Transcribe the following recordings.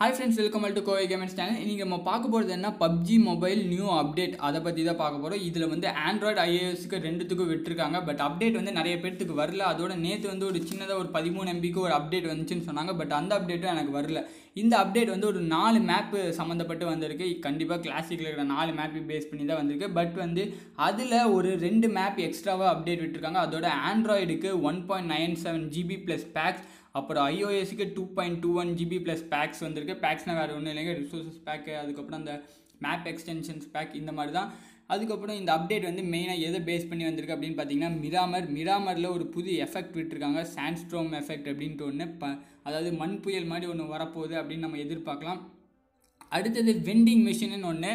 hi friends welcome to Kovai gamers channel இன்றைக்கி நம்ம பார்க்க போகிறது என்ன பப்ஜி மொபைல் நியூ அப்டேட் அதை பற்றி தான் பார்க்க போகிறோம் இதில் வந்து ஆண்ட்ராய்டு ஐஏஎஸ்க்கு ரெண்டுத்துக்கும் விட்டுருக்காங்க பட் அப்டேட் வந்து நிறைய பேர்த்துக்கு வரல அதோட நேற்று வந்து ஒரு சின்னதாக ஒரு பதிமூணு எம்பிக்கு ஒரு அப்டேட் வந்துச்சுன்னு சொன்னாங்க பட் அந்த அப்டேட்டும் எனக்கு வரல இந்த அப்டேட் வந்து ஒரு நாலு மேப்பு சம்மந்தப்பட்டு வந்திருக்கு கண்டிப்பாக கிளாசிக்கில் இருக்கிற நாலு மேப்பை பேஸ் பண்ணி தான் வந்திருக்கு பட் வந்து அதில் ஒரு ரெண்டு மேப் எக்ஸ்ட்ராவாக அப்டேட் விட்டுருக்காங்க அதோட ஆண்ட்ராய்டுக்கு one point nine seven GB plus packs அப்புறம் ஐஓஎஸ்க்கு two point two one GB plus packs வந்திருக்கு பேக்ஸ்னால் வேறு ஒன்றும் இல்லைங்க ரிசோர்ஸஸ் பேக்கு அதுக்கப்புறம் அந்த மேப் எக்ஸ்டென்ஷன்ஸ் பேக் இந்த மாதிரி தான் அதுக்கப்புறம் இந்த அப்டேட் வந்து மெயினாக எதை பேஸ் பண்ணி வந்திருக்கு அப்படின்னு பார்த்தீங்கன்னா மிராமர் மிராமரில் ஒரு புது எஃபெக்ட் விட்டுருக்காங்க சாண்ட்ஸ்ட்ரோம் எஃபெக்ட் அப்படின்ட்டு ஒன்று ப அதாவது மண் புயல் மாதிரி ஒன்று வரப்போகுது அப்படின்னு நம்ம எதிர்பார்க்கலாம் அடுத்தது வெண்டிங் மிஷின்னு ஒன்று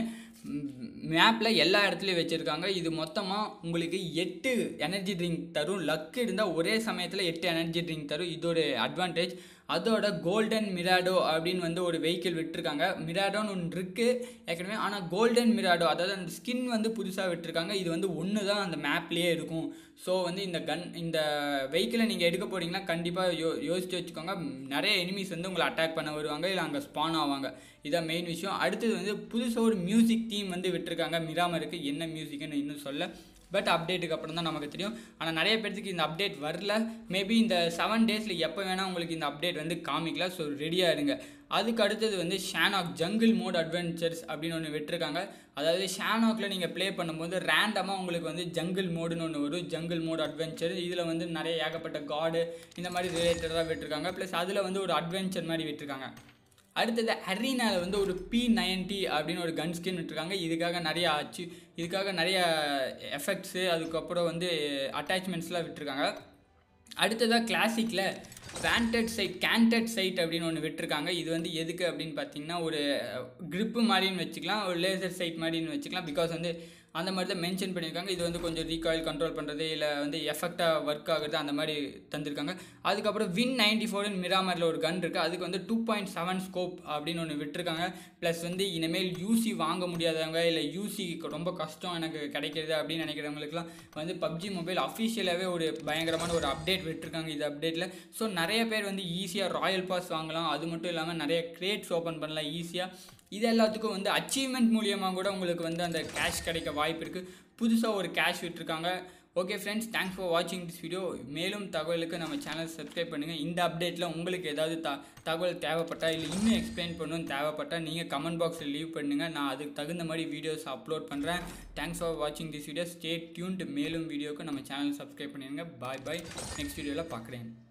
மேப்பில் எல்லா இடத்துலையும் வச்சுருக்காங்க இது மொத்தமாக உங்களுக்கு எட்டு எனர்ஜி ட்ரிங்க் தரும் லக் இருந்தால் ஒரே சமயத்தில் எட்டு எனர்ஜி ட்ரிங்க் தரும் இதோட அட்வான்டேஜ் அதோட கோல்டன் மிராடோ அப்படின்னு வந்து ஒரு வெஹிக்கிள் விட்டுருக்காங்க மிராடோன்னு ஒன்று இருக்குது ஏற்கனவே ஆனால் கோல்டன் மிராடோ அதாவது அந்த ஸ்கின் வந்து புதுசாக விட்டுருக்காங்க இது வந்து ஒன்று தான் அந்த மேப்லேயே இருக்கும் ஸோ வந்து இந்த கன் இந்த வெஹிக்கிளை நீங்கள் எடுக்க போகிறீங்கன்னா கண்டிப்பாக யோ யோசிச்சு வச்சுக்கோங்க நிறைய எனிமீஸ் வந்து உங்களை அட்டாக் பண்ண வருவாங்க இல்லை அங்கே ஸ்பான் ஆவாங்க இதான் மெயின் விஷயம் அடுத்தது வந்து புதுசாக ஒரு மியூசிக் தீம் வந்து விட்டுருக்காங்க மிராமருக்கு என்ன மியூசிக்னு இன்னும் சொல்ல பட் அப்டேட்டுக்கு அப்புறம் தான் நமக்கு தெரியும் ஆனால் நிறைய பேர்த்துக்கு இந்த அப்டேட் வரல மேபி இந்த செவன் டேஸில் எப்போ வேணால் உங்களுக்கு இந்த அப்டேட் வந்து காமிக்கலாம் ஸோ ரெடியாக இருங்க அதுக்கு அடுத்தது வந்து ஷானாக் ஜங்கிள் மோட் அட்வென்ச்சர்ஸ் அப்படின்னு ஒன்று விட்டுருக்காங்க அதாவது ஷானாக்கில் நீங்கள் ப்ளே பண்ணும்போது ரேண்டமாக உங்களுக்கு வந்து ஜங்கிள் மோடுன்னு ஒன்று வரும் ஜங்கிள் மோட் அட்வென்ச்சர் இதில் வந்து நிறைய ஏகப்பட்ட காடு இந்த மாதிரி ரிலேட்டடாக விட்டுருக்காங்க ப்ளஸ் அதில் வந்து ஒரு அட்வென்ச்சர் மாதிரி விட்டுருக்காங்க அடுத்தது அரீனாவில் வந்து ஒரு பி நைன்டி அப்படின்னு ஒரு கன் ஸ்கின் விட்டுருக்காங்க இதுக்காக நிறைய ஆச்சு இதுக்காக நிறைய எஃபெக்ட்ஸு அதுக்கப்புறம் வந்து அட்டாச்மெண்ட்ஸ்லாம் விட்டுருக்காங்க அடுத்ததாக கிளாசிக்கில் பேண்டட் சைட் கேண்டட் சைட் அப்படின்னு ஒன்று விட்டுருக்காங்க இது வந்து எதுக்கு அப்படின்னு பார்த்தீங்கன்னா ஒரு க்ரிப்பு மாதிரின்னு வச்சுக்கலாம் ஒரு லேசர் சைட் மாதிரின்னு வச்சுக்கலாம் பிகாஸ் வந்து அந்த மாதிரி தான் மென்ஷன் பண்ணியிருக்காங்க இது வந்து கொஞ்சம் ரீகாயில் கண்ட்ரோல் பண்ணுறது இல்லை வந்து எஃபெக்டாக ஒர்க் ஆகுறது அந்த மாதிரி தந்திருக்காங்க அதுக்கப்புறம் வின் நைன்டி ஃபோர்னு மிராமரில் ஒரு கன் இருக்குது அதுக்கு வந்து டூ பாயிண்ட் செவன் ஸ்கோப் அப்படின்னு ஒன்று விட்டுருக்காங்க ப்ளஸ் வந்து இனிமேல் யூசி வாங்க முடியாதவங்க இல்லை யூசி ரொம்ப கஷ்டம் எனக்கு கிடைக்கிறது அப்படின்னு நினைக்கிறவங்களுக்குலாம் வந்து பப்ஜி மொபைல் அஃபிஷியலாகவே ஒரு பயங்கரமான ஒரு அப்டேட் விட்டுருக்காங்க இது அப்டேட்டில் ஸோ நிறைய பேர் வந்து ஈஸியாக ராயல் பாஸ் வாங்கலாம் அது மட்டும் இல்லாமல் நிறைய கிரேட்ஸ் ஓப்பன் பண்ணலாம் ஈஸியாக இது எல்லாத்துக்கும் வந்து அச்சீவ்மெண்ட் மூலியமாக கூட உங்களுக்கு வந்து அந்த கேஷ் கிடைக்க வாய்ப்பு இருக்குது புதுசாக ஒரு கேஷ் விட்டுருக்காங்க ஓகே ஃப்ரெண்ட்ஸ் தேங்க்ஸ் ஃபார் வாட்சிங் திஸ் வீடியோ மேலும் தகவலுக்கு நம்ம சேனல் சப்ஸ்கிரைப் பண்ணுங்கள் இந்த அப்டேட்டில் உங்களுக்கு ஏதாவது த தகவல் தேவைப்பட்டால் இல்லை இன்னும் எக்ஸ்பிளைன் பண்ணணும்னு தேவைப்பட்டால் நீங்கள் கமெண்ட் பாக்ஸில் லீவ் பண்ணுங்கள் நான் அதுக்கு தகுந்த மாதிரி வீடியோஸ் அப்லோட் பண்ணுறேன் தேங்க்ஸ் ஃபார் வாட்சிங் திஸ் வீடியோ ஸ்டே டியூன்ட் மேலும் வீடியோக்கு நம்ம சேனல் சப்ஸ்கிரைப் பண்ணிடுங்க பாய் பாய் நெக்ஸ்ட் வீடியோவில் பார்க்குறேன்